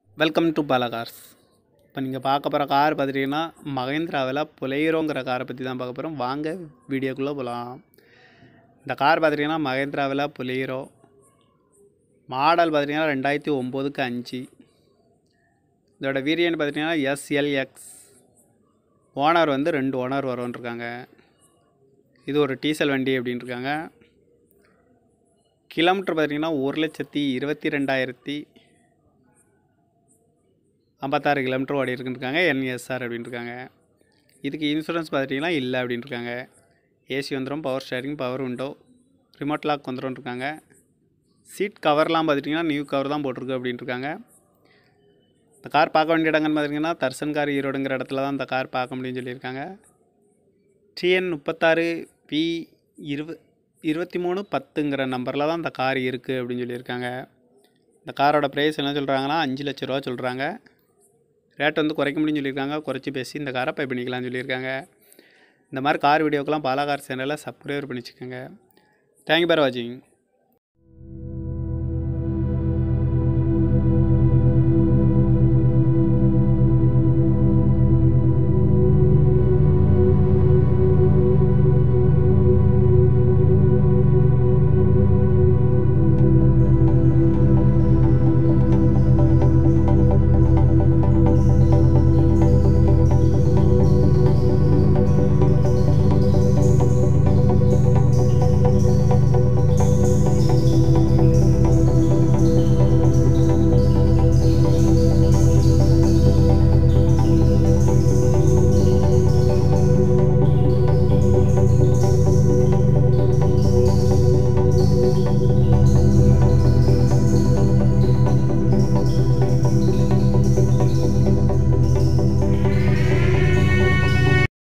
welcome to Bala cars இப்போ நீங்கள் பார்க்க போகிற கார் பார்த்துட்டிங்கன்னா மகேந்திராவில் புலைரோங்கிற காரை பற்றி தான் பார்க்க போகிறோம் வாங்க வீடியோக்குள்ளே போகலாம் இந்த கார் பார்த்துட்டிங்கன்னா மகேந்திராவில் புலைரோ மாடல் பார்த்துட்டிங்கன்னா ரெண்டாயிரத்தி ஒம்போதுக்கு அஞ்சு இதோட வீரியன்ட் பார்த்துட்டிங்கன்னா எஸ்எல்எக்ஸ் ஓனர் வந்து ரெண்டு ஓனர் வரும்ன்ருக்காங்க இது ஒரு டீசல் வண்டி அப்படின்னு இருக்காங்க கிலோமீட்டர் பார்த்திங்கன்னா ஒரு லட்சத்தி இருபத்தி ரெண்டாயிரத்தி ஐம்பத்தாறு கிலோமீட்டர் ஓடி இருக்குன்னு இருக்காங்க என்எஸ்ஆர் அப்படின்னு இருக்காங்க இதுக்கு இன்சூரன்ஸ் பார்த்துட்டிங்கன்னா இல்லை அப்படின்னு இருக்காங்க ஏசி வந்துடும் power steering power window remote lock வந்துடும் இருக்காங்க சீட் கவர்லாம் பார்த்துட்டிங்கன்னா நியூ கவர் தான் போட்டிருக்கு அப்படின்னு இருக்காங்க இந்த கார் பார்க்க வேண்டிய இடங்கன்னு பார்த்தீங்கன்னா தர்சன் கார் ஈரோடுங்கிற இடத்துல தான் இந்த கார் பார்க்க முடியும்னு சொல்லியிருக்காங்க டிஎன் முப்பத்தாறு பி இருப இருபத்தி மூணு பத்துங்கிற நம்பரில் தான் இந்த கார் இருக்குது அப்படின்னு சொல்லியிருக்காங்க இந்த காரோட ப்ரைஸ் என்ன சொல்கிறாங்கன்னா அஞ்சு லட்ச ரூபா சொல்கிறாங்க ரேட் வந்து குறைக்க முடியும்னு சொல்லியிருக்காங்க குறைச்சி பேசி இந்த காரை பை பண்ணிக்கலாம்னு சொல்லியிருக்காங்க இந்த மாதிரி கார் வீடியோக்கெல்லாம் பாலா கார் சேனலில் சப்ஸ்கிரைப் பண்ணி வச்சுக்கோங்க தேங்க்யூ பார் வாட்சிங்